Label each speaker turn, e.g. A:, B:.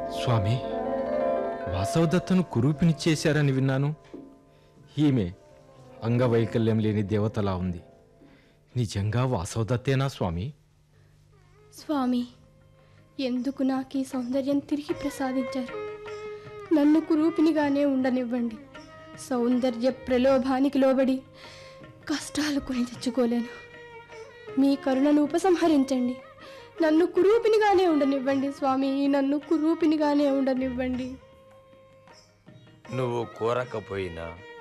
A: స్వామి వాసవదత్తను కురూపిని చేశారని విన్నాను ఈమె అంగవైకల్యం లేని దేవతలా ఉంది నిజంగా వాసవదత్తేనా స్వామి
B: స్వామి ఎందుకు నాకు ఈ సౌందర్యం తిరిగి ప్రసాదించారు నన్ను కురూపినిగానే ఉండనివ్వండి సౌందర్య ప్రలోభానికి లోబడి కష్టాలు కొని తెచ్చుకోలేను మీ కరుణను ఉపసంహరించండి నన్ను కురూపినిగానే ఉండనివ్వండి స్వామి నన్ను కురూపినిగానే ఉండనివ్వండి
C: నువ్వు కోరకపోయినా